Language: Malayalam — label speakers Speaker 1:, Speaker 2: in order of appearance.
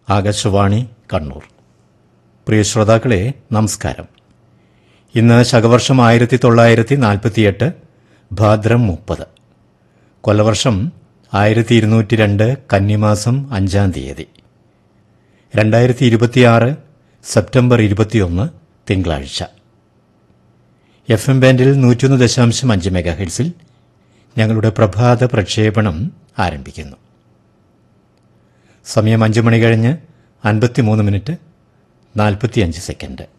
Speaker 1: ആകാശവാണി കണ്ണൂർ പ്രിയ ശ്രോതാക്കളെ നമസ്കാരം ഇന്ന് ശകവർഷം ആയിരത്തി തൊള്ളായിരത്തി നാൽപ്പത്തിയെട്ട് ഭാദ്രം മുപ്പത് കൊല്ലവർഷം ആയിരത്തി ഇരുന്നൂറ്റി രണ്ട് കന്നിമാസം അഞ്ചാം തീയതി രണ്ടായിരത്തി ഇരുപത്തിയാറ് സെപ്റ്റംബർ ഇരുപത്തിയൊന്ന് തിങ്കളാഴ്ച എഫ് എം ബാൻഡിൽ നൂറ്റൊന്ന് ദശാംശം അഞ്ച് മെഗാ ഹെഡ്സിൽ ഞങ്ങളുടെ പ്രഭാത പ്രക്ഷേപണം ആരംഭിക്കുന്നു സമയം അഞ്ച് മണി കഴിഞ്ഞ് അൻപത്തിമൂന്ന് മിനിറ്റ് നാൽപ്പത്തിയഞ്ച് സെക്കൻഡ്